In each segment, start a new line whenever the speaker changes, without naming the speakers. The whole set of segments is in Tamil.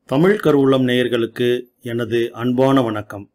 தமிழ் கருவூலம் நேயர்களுக்கு எனது அன்பான வணக்கம்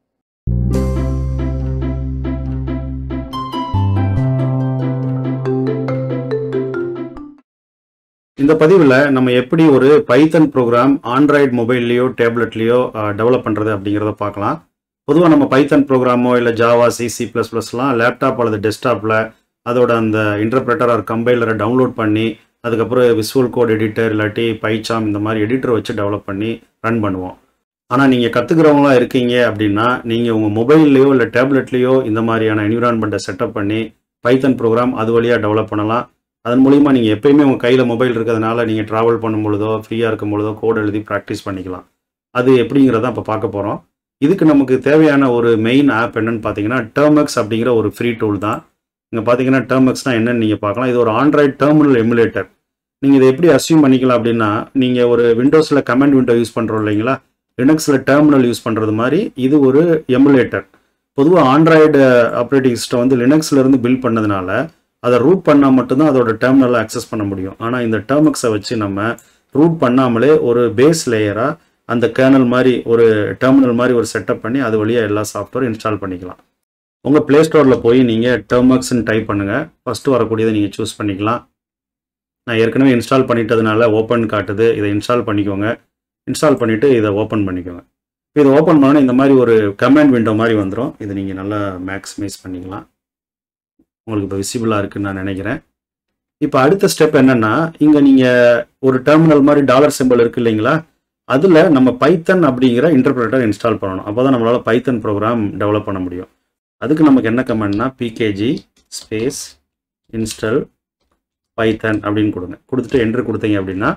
இந்த பதிவில் நம்ம எப்படி ஒரு பைத்தன் ப்ரோக்ராம் ஆண்ட்ராய்டு மொபைல்லையோ டேப்லெட்லேயோ டெவலப் பண்ணுறது அப்படிங்கிறத பார்க்கலாம் பொதுவாக நம்ம பைத்தன் ப்ரோக்ராமோ இல்லை ஜாவா சி சி ப்ளஸ் ப்ளஸ்லாம் லேப்டாப் அல்லது டெஸ்க்டாப்பில் அதோட அந்த இன்டர்பிரட்டர் ஆர் கம்பைலரை டவுன்லோட் பண்ணி அதுக்கப்புறம் விசுவல் கோட் எடிட்டர் இல்லாட்டி பைச்சாம் இந்த மாதிரி எடிட்டர் வச்சு டெவலப் பண்ணி ரன் பண்ணுவோம் ஆனால் நீங்கள் கற்றுக்கிறவங்களா இருக்கீங்க அப்படின்னா நீங்கள் உங்கள் மொபைல்லையோ இல்லை டேப்லெட்லேயோ இந்த மாதிரியான என்விரான்மெண்ட்டை செட்டப் பண்ணி பைத்தன் ப்ரோக்ராம் அது வழியாக டெவலப் பண்ணலாம் அதன் மூலிமா நீங்கள் எப்பயுமே உங்கள் கையில் மொபைல் இருக்கிறதுனால நீங்கள் ட்ராவல் பண்ணும் பொழுதோ ஃப்ரீயாக இருக்கும் பொழுதோ கோட் எழுதி ப்ராக்டிஸ் பண்ணிக்கலாம் அது எப்படிங்கிறத இப்போ பார்க்க போகிறோம் இதுக்கு நமக்கு தேவையான ஒரு மெயின் ஆப் என்னன்னு பார்த்தீங்கன்னா டேர்மெக்ஸ் அப்படிங்கிற ஒரு ஃப்ரீ டூல் தான் இங்கே பார்த்தீங்கன்னா டேர்மெக்ஸ்னால் என்னன்னு நீங்கள் பார்க்கலாம் இது ஒரு ஆண்ட்ராய்ட் டெர்மினல் எமுலேட்டர் நீங்கள் இதை எப்படி அசியூம் பண்ணிக்கலாம் அப்படின்னா நீங்கள் ஒரு விண்டோஸில் கமெண்ட் விண்டோ யூஸ் பண்ணுறோம் இல்லைங்களா லினக்ஸில் டெர்மினல் யூஸ் பண்ணுறது மாதிரி இது ஒரு எமுலேட்டர் பொதுவாக ஆண்ட்ராய்டு ஆப்ரேட்டிங் சிஸ்டம் வந்து லினக்ஸ்ல இருந்து பில்ட் பண்ணதுனால அதை ரூட் பண்ணால் மட்டும்தான் அதோட டெர்மினலை அக்சஸ் பண்ண முடியும் ஆனால் இந்த டெர்மெக்ஸை வச்சு நம்ம ரூட் பண்ணாமலே ஒரு பேஸ் லேயராக அந்த கேர்னல் மாதிரி ஒரு டெர்மினல் மாதிரி ஒரு செட்டப் பண்ணி அது வழியாக எல்லா சாஃப்ட்வேர் இன்ஸ்டால் பண்ணிக்கலாம் உங்கள் ப்ளே ஸ்டோரில் போய் நீங்கள் டெர்மெக்ஸ்ன்னு டைப் பண்ணுங்கள் ஃபஸ்ட்டு வரக்கூடியதை நீங்கள் சூஸ் பண்ணிக்கலாம் நான் ஏற்கனவே இன்ஸ்டால் பண்ணிட்டதுனால ஓப்பன் காட்டுது இதை இன்ஸ்டால் பண்ணிக்கோங்க இன்ஸ்டால் பண்ணிவிட்டு இதை ஓப்பன் பண்ணிக்கோங்க இப்போ இதை ஓப்பன் பண்ணோன்னா இந்த மாதிரி ஒரு கமாண்ட் விண்டோ மாதிரி வந்துடும் இதை நீங்கள் நல்லா மேக்ஸிமைஸ் பண்ணிக்கலாம் உங்களுக்கு இப்போ விசிபிளாக இருக்குன்னு நான் நினைக்கிறேன் இப்போ அடுத்த ஸ்டெப் என்னென்னா இங்கே நீங்கள் ஒரு டெர்மினல் மாதிரி டாலர் சிம்பிள் இருக்குது இல்லைங்களா அதில் நம்ம பைத்தன் அப்படிங்கிற இன்டர்பிரேட்டர் இன்ஸ்டால் பண்ணணும் அப்போ தான் நம்மளால் பைத்தன் ப்ரோக்ராம் டெவலப் பண்ண முடியும் அதுக்கு நமக்கு என்ன கமெண்ட்னா பிகேஜி ஸ்பேஸ் இன்ஸ்டால் பைத்தன் அப்படின்னு கொடுங்க கொடுத்துட்டு என்ட்ரு கொடுத்தீங்க அப்படின்னா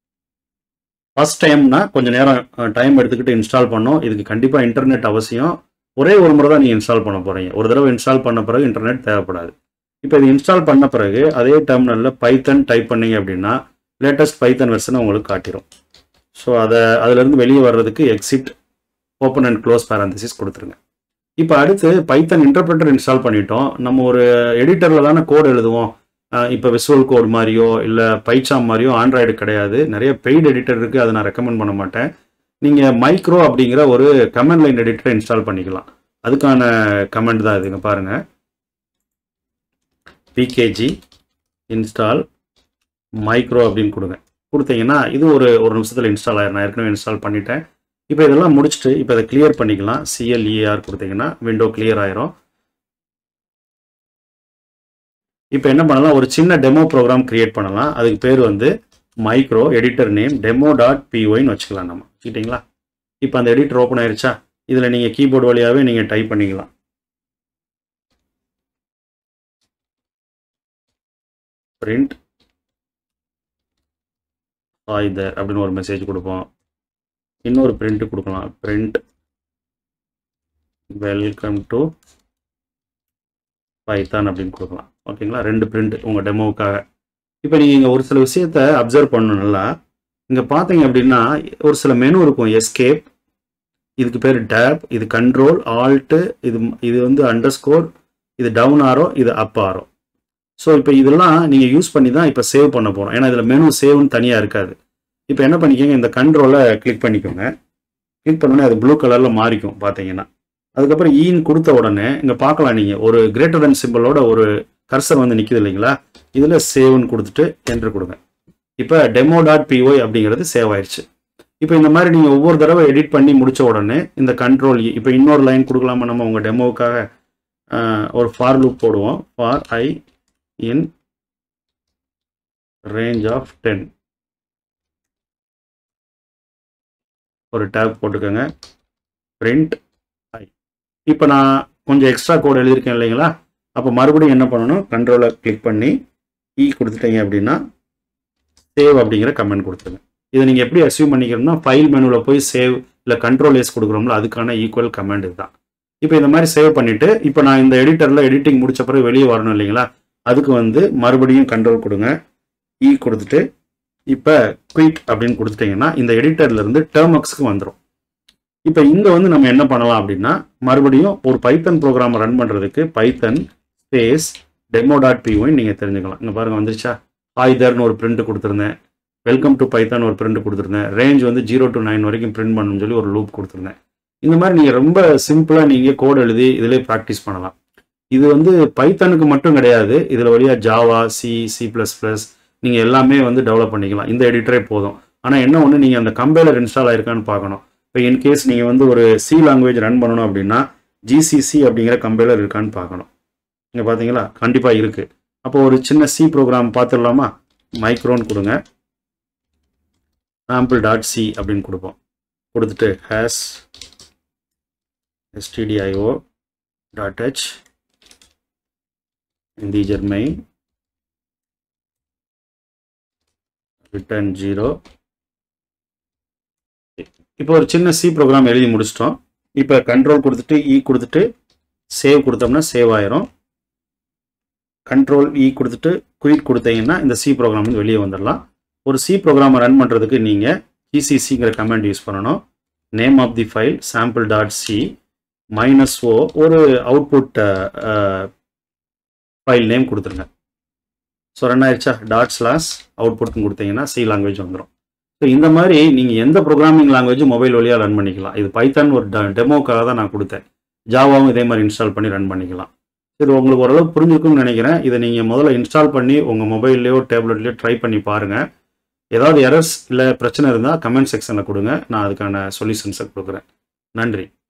ஃபஸ்ட் டைம்னா கொஞ்சம் நேரம் டைம் எடுத்துக்கிட்டு இன்ஸ்டால் பண்ணோம் இதுக்கு கண்டிப்பாக இன்டர்நெட் அவசியம் ஒரே ஒரு முறை தான் நீங்கள் இன்ஸ்டால் பண்ண போகிறீங்க ஒரு தடவை இன்ஸ்டால் பண்ண பிறகு இன்டர்நெட் தேவைப்படாது இப்போ இது இன்ஸ்டால் பண்ண பிறகு அதே டெர்மினலில் பைத்தன் டைப் பண்ணீங்க அப்படின்னா லேட்டஸ்ட் பைத்தன் வெர்ஷனை உங்களுக்கு காட்டிடும் ஸோ அதை அதிலிருந்து வெளியே வர்றதுக்கு exit open and close parenthesis கொடுத்துருங்க இப்போ அடுத்து பைத்தன் இன்டர்பிரட்டர் இன்ஸ்டால் பண்ணிட்டோம் நம்ம ஒரு எடிட்டரில் தானே கோட் எழுதுவோம் இப்போ விசுவல் கோட் மாதிரியோ இல்லை பைச்சாம் மாதிரியோ ஆண்ட்ராய்டு கிடையாது நிறைய பெய்டு எடிட்டர் இருக்குது அதை நான் ரெக்கமெண்ட் பண்ண மாட்டேன் நீங்கள் மைக்ரோ அப்படிங்கிற ஒரு கமெண்ட் லைன் எடிட்டரை இன்ஸ்டால் பண்ணிக்கலாம் அதுக்கான கமெண்ட் தான் இதுங்க பாருங்கள் பிகேஜி இன்ஸ்டால் மைக்ரோ அப்படின்னு கொடுங்க கொடுத்தீங்கன்னா இது ஒரு ஒரு நிமிஷத்தில் இன்ஸ்டால் ஆயிரும் நான் ஏற்கனவே இன்ஸ்டால் பண்ணிட்டேன் இப்போ இதெல்லாம் முடிச்சுட்டு இப்போ இதை கிளியர் பண்ணிக்கலாம் சிஎல்இஆர் கொடுத்தீங்கன்னா விண்டோ கிளியர் ஆயிரும் இப்போ என்ன பண்ணலாம் ஒரு சின்ன டெமோ ப்ரோக்ராம் கிரியேட் பண்ணலாம் அதுக்கு பேர் வந்து micro editor name demo dot பிஒய்னு வச்சுக்கலாம் நம்ம வச்சுக்கிட்டிங்களா இப்போ அந்த எடிட்டர் ஓப்பன் ஆயிருச்சா இதில் நீங்கள் கீபோர்டு வழியாகவே நீங்கள் டைப் பண்ணிக்கலாம் பிரிண்ட் ஆயுதர் அப்படின்னு ஒரு மெசேஜ் கொடுப்போம் இன்னொரு பிரிண்ட் கொடுக்கலாம் பிரிண்ட் வெல்கம் டு பைத்தான் அப்படின்னு கொடுக்கலாம் ஓகேங்களா ரெண்டு பிரிண்ட் உங்கள் டெமோவுக்காக இப்போ நீங்கள் இங்கே ஒரு சில விஷயத்த அப்சர்வ் பண்ணணும் நல்லா இங்கே பார்த்தீங்க அப்படின்னா ஒரு சில மெனு இருக்கும் எஸ்கேப் இதுக்கு பேர் டேப் இது கண்ட்ரோல் ஆல்ட்டு இது இது வந்து அண்டர் ஸ்கோர் இது டவுன் ஆரோ இது அப் ஆரோ ஸோ இப்போ இதெல்லாம் நீங்கள் யூஸ் பண்ணி தான் இப்போ சேவ் பண்ண போகிறோம் ஏன்னா இதில் மெனு சேவ்னு தனியாக இருக்காது இப்போ என்ன பண்ணிக்கோங்க இந்த கண்ட்ரோலை கிளிக் பண்ணிக்கோங்க கிளிக் பண்ணோன்னே அது ப்ளூ கலரில் மாறிக்கும் பார்த்தீங்கன்னா அதுக்கப்புறம் ஈன் கொடுத்த உடனே இங்கே பார்க்கலாம் நீங்கள் ஒரு கிரேட்டர் தென் சிம்பிளோட ஒரு கர்சர் வந்து நிற்கிது இல்லைங்களா இதில் சேவ்னு கொடுத்துட்டு என்ட்ரு கொடுங்க இப்போ டெமோ டாட் பிஒய் அப்படிங்கிறது சேவ் ஆயிடுச்சு இப்போ இந்த மாதிரி நீங்கள் ஒவ்வொரு தடவை எடிட் பண்ணி முடித்த உடனே இந்த கண்ட்ரோல் இப்போ இன்னொரு லைன் கொடுக்கலாமா நம்ம உங்கள் டெமோவுக்காக ஒரு ஃபார் லூப் போடுவோம் for I in range of ten ஒரு டேப் போட்டுக்கோங்க பிரிண்ட் ஐ இப்போ நான் கொஞ்சம் எக்ஸ்ட்ரா கோட் எழுதியிருக்கேன் இல்லைங்களா அப்போ மறுபடியும் என்ன பண்ணணும் கண்ட்ரோலை கிளிக் பண்ணி இ கொடுத்துட்டீங்க அப்படின்னா சேவ் அப்படிங்கிற கமெண்ட் கொடுத்துருங்க இதை நீங்கள் எப்படி அசீவ் பண்ணிக்கிறோம்னா ஃபைல் மெனுவில் போய் சேவ் இல்லை கண்ட்ரோல் எஸ் கொடுக்குறோம்ல அதுக்கான ஈக்குவல் கமெண்ட் இதுதான் இப்போ இந்த மாதிரி சேவ் பண்ணிவிட்டு இப்போ நான் இந்த எடிட்டரில் எடிட்டிங் முடிச்ச பிறகு வெளியே வரணும் இல்லைங்களா அதுக்கு வந்து மறுபடியும் கண்ட்ரோல் கொடுங்க இ கொடுத்துட்டு இப்போ குயிட் அப்படின்னு கொடுத்துட்டிங்கன்னா இந்த எடிட்டர்லேருந்து டேர்மக்ஸ்க்கு வந்துடும் இப்போ இங்கே வந்து நம்ம என்ன பண்ணலாம் அப்படின்னா மறுபடியும் ஒரு பைத்தன் ப்ரோக்ராம் ரன் பண்ணுறதுக்கு Python space demo dot PY நீங்கள் தெரிஞ்சுக்கலாம் இங்கே பாருங்கள் வந்துருச்சா ஆயுதர்னு ஒரு பிரிண்ட் கொடுத்துருந்தேன் வெல்கம் டு பைத்தான் ஒரு பிரிண்ட் கொடுத்துருந்தேன் ரேஞ்ச் வந்து ஜீரோ டு நைன் வரைக்கும் பிரிண்ட் பண்ணணும்னு சொல்லி ஒரு லூப் கொடுத்துருந்தேன் இந்த மாதிரி நீங்கள் ரொம்ப சிம்பிளாக நீங்கள் கோட் எழுதி இதிலே ப்ராக்டிஸ் பண்ணலாம் இது வந்து பைத்தானுக்கு மட்டும் கிடையாது இதில் வழியாக Java C C plus plus நீங்கள் எல்லாமே வந்து டெவலப் பண்ணிக்கலாம் இந்த எடிட்டரே போதும் ஆனால் என்ன ஒன்று நீங்கள் அந்த கம்பைலர் இன்ஸ்டால் ஆயிருக்கான்னு பார்க்கணும் இப்போ இன்கேஸ் நீங்கள் வந்து ஒரு சி லாங்குவேஜ் ரன் பண்ணணும் அப்படின்னா ஜிசிசி அப்படிங்கிற கம்பைலர் இருக்கான்னு பார்க்கணும் இங்கே பார்த்தீங்களா கண்டிப்பாக இருக்குது அப்போ ஒரு சின்ன சி ப்ரோக்ராம் பார்த்துடலாமா மைக்ரோன்னு கொடுங்க சாம்பிள் டாட் சி அப்படின்னு கொடுப்போம் கொடுத்துட்டு hash stdio dot H integer main return 0 இப்போ ஒரு சின்ன சி ப்ரோக்ராம் எழுதி முடிச்சிட்டோம் இப்போ கண்ட்ரோல் கொடுத்துட்டு இ கொடுத்துட்டு சேவ் கொடுத்தோம்னா சேவ் ஆயிரும் கண்ட்ரோல் இ கொடுத்துட்டு குயிட் கொடுத்தீங்கன்னா இந்த சி ப்ரோக்ராம் வந்து வெளியே வந்துடலாம் ஒரு சி ப்ரோக்ராமை ரன் பண்ணுறதுக்கு நீங்கள் ஜிசிசிங்கிற கமெண்ட் யூஸ் பண்ணணும் name of the file sample dot C minus O ஒரு அவுட்புட் ஃபைல் நேம் கொடுத்துருங்க ஸோ ரன் ஆயிடுச்சா டாட் ஸ்லாஸ் அவுட்புட்னு கொடுத்தீங்கன்னா சி லாங்குவேஜ் வந்துடும் ஸோ இந்த மாதிரி நீங்கள் எந்த ப்ரோக்ராமிங் லாங்குவேஜ் மொபைல் வழியாக ரன் பண்ணிக்கலாம் இது பைத்தான் ஒரு டெமோக்காக தான் நான் கொடுத்தேன் ஜாவாவும் இதே மாதிரி இன்ஸ்டால் பண்ணி ரன் பண்ணிக்கலாம் இது உங்களுக்கு ஓரளவு புரிஞ்சிருக்கும்னு நினைக்கிறேன் இதை நீங்கள் முதல்ல இன்ஸ்டால் பண்ணி உங்கள் மொபைல்லையோ டேப்லெட்லையோ ட்ரை பண்ணி பாருங்கள் ஏதாவது எரர்ஸ் இல்லை பிரச்சனை இருந்தால் கமெண்ட் செக்ஷனில் கொடுங்க நான் அதுக்கான சொல்யூஷன்ஸை கொடுக்குறேன் நன்றி